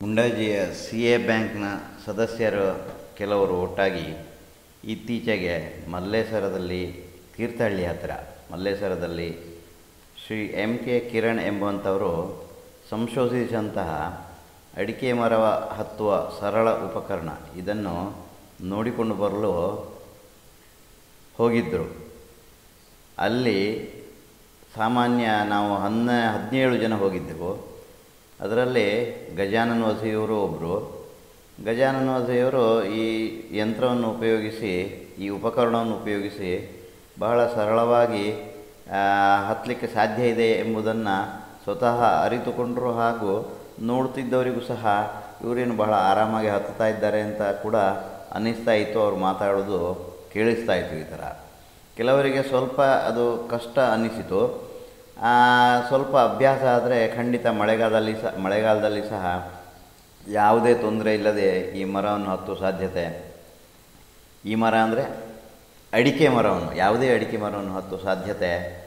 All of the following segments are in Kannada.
ಮುಂಡಾಜಿಯ ಸಿ ಎ ಬ್ಯಾಂಕ್ನ ಸದಸ್ಯರು ಕೆಲವರು ಒಟ್ಟಾಗಿ ಇತ್ತೀಚೆಗೆ ಮಲ್ಲೇಶ್ವರದಲ್ಲಿ ತೀರ್ಥಹಳ್ಳಿ ಹತ್ತಿರ ಮಲ್ಲೇಶ್ವರದಲ್ಲಿ ಶ್ರೀ ಎಮ್ ಕೆ ಕಿರಣ್ ಎಂಬುವಂಥವರು ಸಂಶೋಧಿಸಿದಂತಹ ಅಡಿಕೆ ಮರ ಹತ್ತುವ ಸರಳ ಉಪಕರಣ ಇದನ್ನು ನೋಡಿಕೊಂಡು ಬರಲು ಹೋಗಿದ್ದರು ಅಲ್ಲಿ ಸಾಮಾನ್ಯ ನಾವು ಹನ್ನ ಹದಿನೇಳು ಜನ ಹೋಗಿದ್ದೆವು ಅದರಲ್ಲಿ ಗಜಾನನ ವಸೆಯವರು ಒಬ್ಬರು ಗಜಾನನ ವಸೆಯವರು ಈ ಯಂತ್ರವನ್ನು ಉಪಯೋಗಿಸಿ ಈ ಉಪಕರಣವನ್ನು ಉಪಯೋಗಿಸಿ ಬಹಳ ಸರಳವಾಗಿ ಹತ್ತಲಿಕ್ಕೆ ಸಾಧ್ಯ ಇದೆ ಎಂಬುದನ್ನು ಸ್ವತಃ ಅರಿತುಕೊಂಡರು ಹಾಗೂ ನೋಡ್ತಿದ್ದವರಿಗೂ ಸಹ ಇವರೇನು ಬಹಳ ಆರಾಮಾಗಿ ಹತ್ತುತ್ತಾ ಇದ್ದಾರೆ ಅಂತ ಕೂಡ ಅನ್ನಿಸ್ತಾ ಇತ್ತು ಅವ್ರು ಮಾತಾಡೋದು ಕೇಳಿಸ್ತಾ ಇತ್ತು ಈ ಥರ ಕೆಲವರಿಗೆ ಸ್ವಲ್ಪ ಅದು ಕಷ್ಟ ಅನ್ನಿಸಿತು ಸ್ವಲ್ಪ ಅಭ್ಯಾಸ ಆದರೆ ಖಂಡಿತ ಮಳೆಗಾಲದಲ್ಲಿ ಸಹ ಮಳೆಗಾಲದಲ್ಲಿ ಸಹ ಯಾವುದೇ ತೊಂದರೆ ಇಲ್ಲದೆ ಈ ಮರವನ್ನು ಹತ್ತುವ ಸಾಧ್ಯತೆ ಈ ಮರ ಅಂದರೆ ಅಡಿಕೆ ಮರವನ್ನು ಯಾವುದೇ ಅಡಿಕೆ ಮರವನ್ನು ಹತ್ತುವ ಸಾಧ್ಯತೆ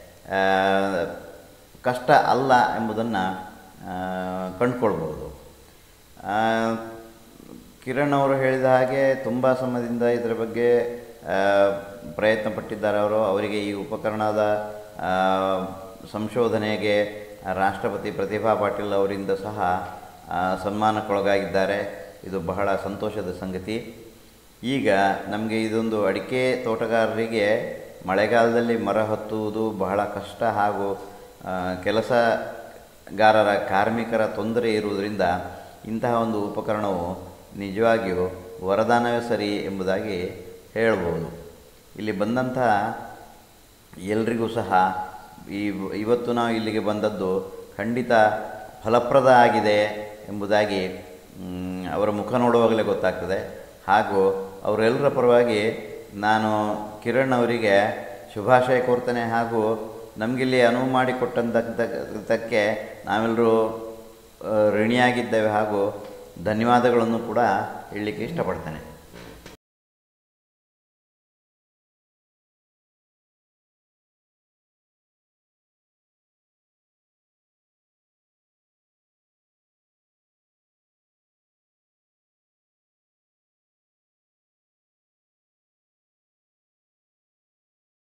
ಕಷ್ಟ ಅಲ್ಲ ಎಂಬುದನ್ನು ಕಂಡುಕೊಳ್ಬೋದು ಕಿರಣ್ ಅವರು ಹೇಳಿದ ಹಾಗೆ ತುಂಬ ಸಮಯದಿಂದ ಇದರ ಬಗ್ಗೆ ಪ್ರಯತ್ನ ಪಟ್ಟಿದ್ದಾರೆ ಅವರು ಅವರಿಗೆ ಈ ಉಪಕರಣದ ಸಂಶೋಧನೆಗೆ ರಾಷ್ಟ್ರಪತಿ ಪ್ರತಿಭಾ ಪಾಟೀಲ್ ಅವರಿಂದ ಸಹ ಸನ್ಮಾನಕ್ಕೊಳಗಾಗಿದ್ದಾರೆ ಇದು ಬಹಳ ಸಂತೋಷದ ಸಂಗತಿ ಈಗ ನಮಗೆ ಇದೊಂದು ಅಡಿಕೆ ತೋಟಗಾರರಿಗೆ ಮಳೆಗಾಲದಲ್ಲಿ ಮರ ಹತ್ತುವುದು ಬಹಳ ಕಷ್ಟ ಹಾಗೂ ಕೆಲಸಗಾರರ ಕಾರ್ಮಿಕರ ತೊಂದರೆ ಇರುವುದರಿಂದ ಇಂತಹ ಒಂದು ಉಪಕರಣವು ನಿಜವಾಗಿಯೂ ವರದಾನವೇ ಸರಿ ಎಂಬುದಾಗಿ ಹೇಳ್ಬೋದು ಇಲ್ಲಿ ಬಂದಂತಹ ಎಲ್ರಿಗೂ ಸಹ ಈ ಇವತ್ತು ನಾವು ಇಲ್ಲಿಗೆ ಬಂದದ್ದು ಖಂಡಿತ ಫಲಪ್ರದ ಆಗಿದೆ ಎಂಬುದಾಗಿ ಅವರ ಮುಖ ನೋಡುವಾಗಲೇ ಗೊತ್ತಾಗ್ತದೆ ಹಾಗೂ ಅವರೆಲ್ಲರ ಪರವಾಗಿ ನಾನು ಕಿರಣ್ ಅವರಿಗೆ ಶುಭಾಶಯ ಕೋರ್ತೇನೆ ಹಾಗೂ ನಮಗಿಲ್ಲಿ ಅನುವು ಮಾಡಿಕೊಟ್ಟಂತಕ್ಕೆ ನಾವೆಲ್ಲರೂ ಋಣಿಯಾಗಿದ್ದೇವೆ ಹಾಗೂ ಧನ್ಯವಾದಗಳನ್ನು ಕೂಡ ಹೇಳಲಿಕ್ಕೆ ಇಷ್ಟಪಡ್ತೇನೆ